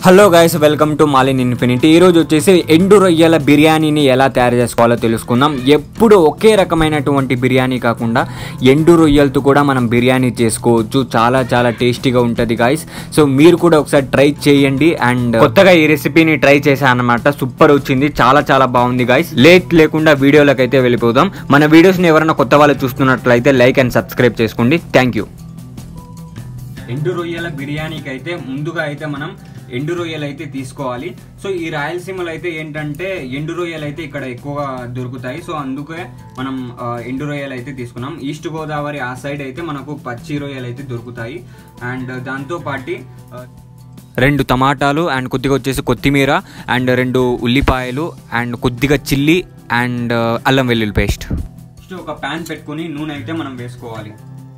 hello guys welcome to Malin infinity ఈరోజు వచ్చేసి ఎండు రొయ్యల బిర్యానీని ఎలా తయారు చేసుకోవాలో తెలుసుకుందాం ఎప్పుడు ఒకే రకమైనటువంటి బిర్యానీ కాకుండా ఎండు రొయ్యలతో కూడా మనం బిర్యానీ చేసుకోవచ్చు చాలా చాలా టేస్టీగా ఉంటుంది గాయస్ సో మీరు కూడా ఒకసారి ట్రై చేయండి అండ్ కొత్తగా ఈ రెసిపీని ట్రై చేశాను అనమాట సూపర్ వచ్చింది చాలా చాలా బాగుంది గాయస్ లేట్ లేకుండా వీడియోలోకి అయితే వెళ్ళిపోదాం మన వీడియోస్ని ఎవరైనా కొత్త వాళ్ళు చూస్తున్నట్లయితే లైక్ అండ్ సబ్స్క్రైబ్ చేసుకోండి థ్యాంక్ యూ ఎండు రొయ్యల బిర్యానీకి అయితే ముందుగా అయితే మనం ఎండు రొయ్యలు అయితే తీసుకోవాలి సో ఈ రాయలసీమలో అయితే ఏంటంటే ఎండు రొయ్యలు అయితే ఇక్కడ ఎక్కువగా దొరుకుతాయి సో అందుకే మనం ఆ, ఎండు రొయ్యలు అయితే తీసుకున్నాం ఈస్ట్ గోదావరి ఆ సైడ్ అయితే మనకు పచ్చి రొయ్యలు అయితే దొరుకుతాయి అండ్ దాంతో పాటి ఆ, రెండు టమాటాలు అండ్ కొద్దిగా వచ్చేసి కొత్తిమీర అండ్ రెండు ఉల్లిపాయలు అండ్ కొద్దిగా చిల్లీ అండ్ అల్లం వెల్లుల్లి పేస్ట్ నెక్స్ట్ ఒక ప్యాన్ పెట్టుకొని నూనె అయితే మనం వేసుకోవాలి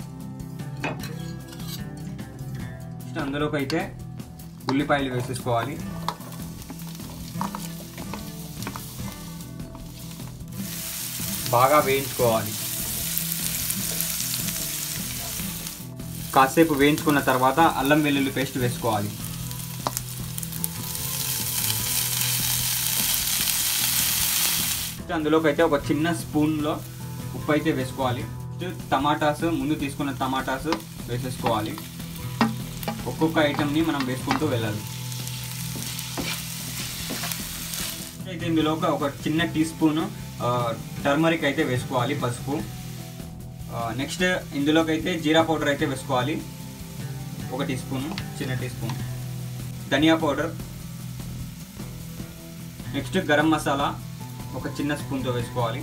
నెక్స్ట్ అందులోకి అయితే ఉల్లిపాయలు వేసేసుకోవాలి బాగా వేయించుకోవాలి కాసేపు వేయించుకున్న తర్వాత అల్లం వెల్లుల్లి పేస్ట్ వేసుకోవాలి అందులోకి అయితే ఒక చిన్న స్పూన్లో ఉప్పు అయితే వేసుకోవాలి నెక్స్ట్ టమాటాస్ ముందు తీసుకున్న టమాటాస్ వేసేసుకోవాలి ఒక్కొక్క ఐటెంని మనం వేసుకుంటూ వెళ్ళాలి అయితే ఇందులో ఒక- ఒక చిన్న టీ స్పూన్ టర్మరిక్ అయితే వేసుకోవాలి పసుపు నెక్స్ట్ ఇందులోకి అయితే జీరా పౌడర్ అయితే వేసుకోవాలి ఒక టీ స్పూన్ చిన్న టీ స్పూన్ ధనియా పౌడర్ నెక్స్ట్ గరం మసాలా ఒక చిన్న స్పూన్తో వేసుకోవాలి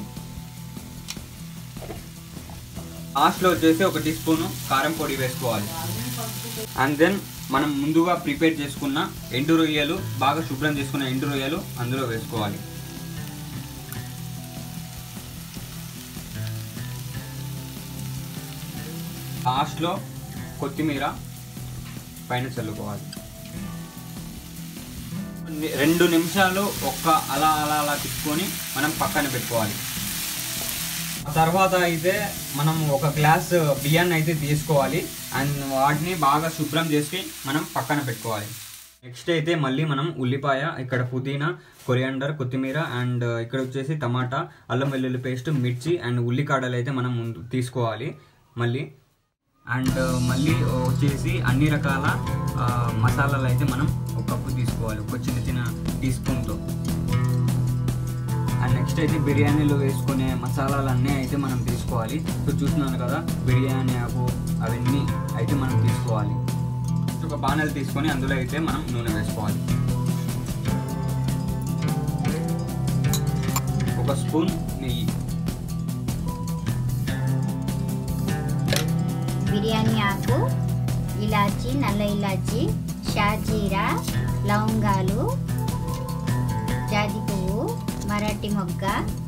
లాస్ట్లో వచ్చేసి ఒక టీ స్పూన్ కారం పొడి వేసుకోవాలి అండ్ దెన్ మనం ముందుగా ప్రిపేర్ చేసుకున్న ఎండు రొయ్యలు బాగా శుభ్రం చేసుకున్న ఎండు రొయ్యలు అందులో వేసుకోవాలి లాస్ట్లో కొత్తిమీర పైన చల్లుకోవాలి ని- రెండు నిమిషాలు ఒక్క అలా అలా అలా తిప్పుకొని మనం పక్కన పెట్టుకోవాలి ఆ తర్వాత అయితే మనం ఒక గ్లాస్ బియ్యాన్ని అయితే తీసుకోవాలి అండ్ వాటిని బాగా శుభ్రం చేసి మనం పక్కన పెట్టుకోవాలి నెక్స్ట్ అయితే మళ్ళీ మనం ఉల్లిపాయ ఇక్కడ పుదీనా కొరియాండర్ కొత్తిమీర అండ్ ఇక్కడ వచ్చేసి టమాటా అల్లం వెల్లుల్లి పేస్ట్ మిర్చి అండ్ ఉల్లికాడలు అయితే మనం ముందు తీసుకోవాలి మళ్ళీ అండ్ మళ్ళీ వచ్చేసి అన్ని రకాల ఆ, మసాలాలు అయితే మనం ఒక కప్పు తీసుకోవాలి ఒక చిన్న చిన్న టీ స్పూన్తో అండ్ నెక్స్ట్ అయితే బిర్యానీలో వేసుకునే మసాలాలు అన్నీ అయితే మనం తీసుకోవాలి సో చూస్తున్నాను కదా బిర్యానీ ఆకు అవన్నీ అయితే మనం తీసుకోవాలి ఒక బాణలు తీసుకొని అందులో అయితే మనం నూనె వేసుకోవాలి ఒక స్పూన్ నెయ్యి బిర్యానీ ఆకు ఇలాచి నల్ల ఇలాచి షాజీరా లవంగాలు జాజి పువ్వు మరాఠీ మొగ్గ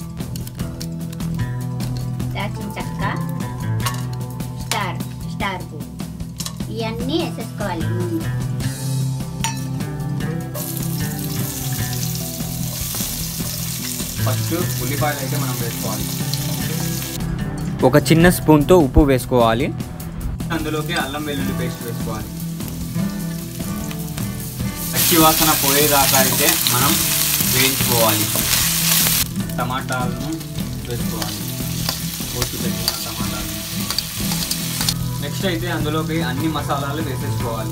దాచిన చెక్క స్టార్ స్టార్ పువ్వు ఇవన్నీ వేసేసుకోవాలి ముందు ఫస్ట్ ఉల్లిపాయలు అయితే మనం వేసుకోవాలి ఒక చిన్న స్పూన్తో ఉప్పు వేసుకోవాలి అందులోకి అల్లం వెల్లుల్లి పేస్ట్ వేసుకోవాలి పచ్చి వాసన పోయేదాకా అయితే మనం వేయించుకోవాలి టమాటాలను వేసుకోవాలి కోసి పెట్టిన టమాటాలను నెక్స్ట్ అయితే అందులోకి అన్ని మసాలాలు వేసేసుకోవాలి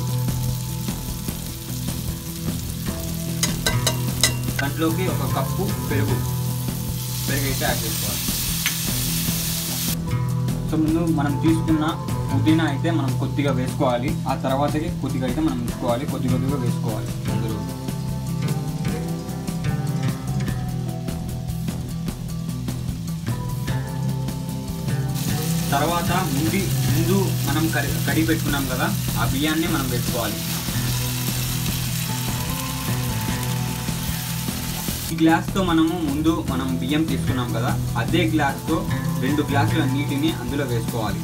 దాంట్లోకి ఒక కప్పు పెరుగు పెరుగు అయితే యాడ్ చేసుకోవాలి సో ముందు మనం తీసుకున్న పుదీనా అయితే మనం కొద్దిగా వేసుకోవాలి ఆ తర్వాతకి కొద్దిగా అయితే మనం ఉంచుకోవాలి కొద్ది కొద్దిగా వేసుకోవాలి అందులో తర్వాత ముందు ముందు మనం కడి కడిగి పెట్టుకున్నాం కదా ఆ బియ్యాన్ని మనం వేసుకోవాలి ఈ గ్లాస్తో మనము ముందు మనం బియ్యం తీసుకున్నాం కదా అదే గ్లాస్తో రెండు గ్లాసుల నీటిని అందులో వేసుకోవాలి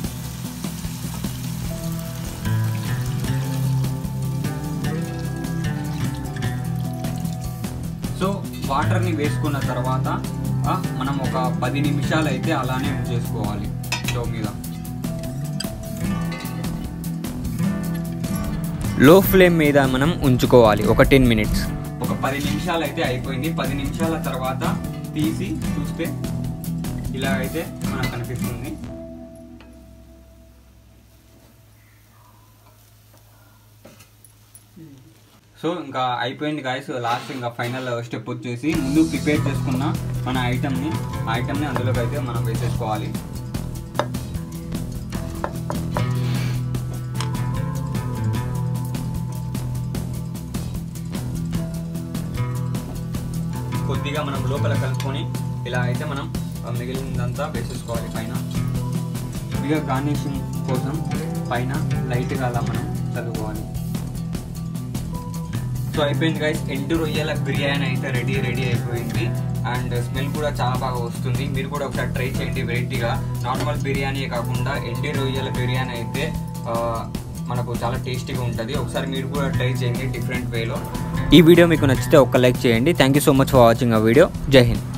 సో వాటర్ని వేసుకున్న తర్వాత ఆ, మనం ఒక పది నిమిషాలు అయితే అలానే ఉంచేసుకోవాలి స్టవ్ మీద లో ఫ్లేమ్ మీద మనం ఉంచుకోవాలి ఒక టెన్ మినిట్స్ ఒక పది నిమిషాలు అయితే అయిపోయింది పది నిమిషాల తర్వాత తీసి చూస్తే ఇలా అయితే మనకు కనిపిస్తుంది సో ఇంకా అయిపోయింది గాయస్ లాస్ట్ ఇంకా ఫైనల్ స్టెప్ వచ్చేసి ముందు ప్రిపేర్ చేసుకున్న మన ఐటమ్ని ఆ ఐటమ్ని అందులోకి అయితే మనం వేసేసుకోవాలి కొద్దిగా మనం లోపల కలుపుకొని ఇలా అయితే మనం ఆ, మిగిలినదంతా వేసేసుకోవాలి పైన ఇక గార్నిషింగ్ కోసం పైన లైట్గా అలా మనం చదువుకోవాలి సో అయిపోయింది గైస్ ఎండు రొయ్యల బిర్యానీ అయితే రెడీ రెడీ అయిపోయింది అండ్ స్మెల్ కూడా చాలా బాగా వస్తుంది మీరు కూడా ఒకసారి ట్రై చేయండి వెరైటీగా నార్మల్ బిర్యానీ కాకుండా ఎండి రొయ్యల బిర్యానీ అయితే ఆ, మనకు చాలా టేస్టీగా ఉంటుంది ఒకసారి మీరు కూడా ట్రై చేయండి డిఫరెంట్ వేలో ఈ వీడియో మీకు నచ్చితే ఒక లైక్ చేయండి thank you so much for watching ఆ వీడియో జై హింద్